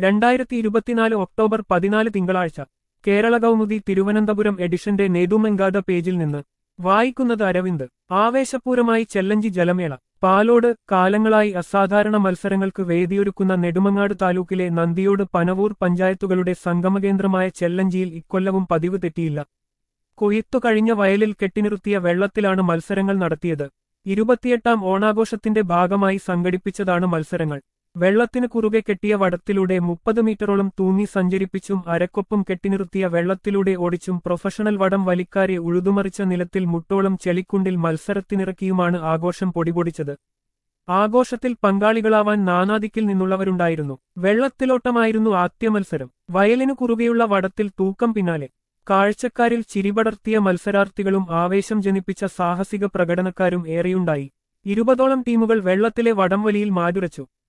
രണ്ടായിരത്തി ഇരുപത്തിനാല് ഒക്ടോബർ പതിനാല് തിങ്കളാഴ്ച കേരള കൗമുദി തിരുവനന്തപുരം എഡിഷന്റെ നേതുമെങ്കാത പേജിൽ നിന്ന് വായിക്കുന്നത് അരവിന്ദ് ആവേശപൂരമായി ചെല്ലഞ്ചി ജലമേള പാലോട് കാലങ്ങളായി അസാധാരണ മത്സരങ്ങൾക്ക് വേദിയൊരുക്കുന്ന നെടുമങ്ങാട് താലൂക്കിലെ നന്ദിയോട് പനവൂർ പഞ്ചായത്തുകളുടെ സംഗമകേന്ദ്രമായ ചെല്ലഞ്ചിയിൽ ഇക്കൊല്ലവും പതിവ് തെറ്റിയില്ല കൊയ്ത്തു കഴിഞ്ഞ വയലിൽ കെട്ടിനിർത്തിയ വെള്ളത്തിലാണ് മത്സരങ്ങൾ നടത്തിയത് ഇരുപത്തിയെട്ടാം ഓണാഘോഷത്തിന്റെ ഭാഗമായി സംഘടിപ്പിച്ചതാണ് മത്സരങ്ങൾ വെള്ളത്തിന് കുറുകെ കെട്ടിയ വടത്തിലൂടെ മുപ്പത് മീറ്ററോളം തൂങ്ങി സഞ്ചരിപ്പിച്ചും അരക്കൊപ്പം കെട്ടിനിർത്തിയ വെള്ളത്തിലൂടെ ഓടിച്ചും പ്രൊഫഷണൽ വടം വലിക്കാരെ ഉഴുതുമറിച്ച നിലത്തിൽ മുട്ടോളം ചെളിക്കുണ്ടിൽ മത്സരത്തിനിറക്കിയുമാണ് ആഘോഷം പൊടിപൊടിച്ചത് ആഘോഷത്തിൽ പങ്കാളികളാവാൻ നാനാദിക്കിൽ നിന്നുള്ളവരുണ്ടായിരുന്നു വെള്ളത്തിലോട്ടമായിരുന്നു ആദ്യ മത്സരം വയലിനു കുറുകെയുള്ള വടത്തിൽ തൂക്കം പിന്നാലെ കാഴ്ചക്കാരിൽ ചിരിപടർത്തിയ മത്സരാർത്ഥികളും ആവേശം ജനിപ്പിച്ച സാഹസിക പ്രകടനക്കാരും ഏറെയുണ്ടായി ഇരുപതോളം ടീമുകൾ വെള്ളത്തിലെ വടംവലിയിൽ മാറ്റുരച്ചു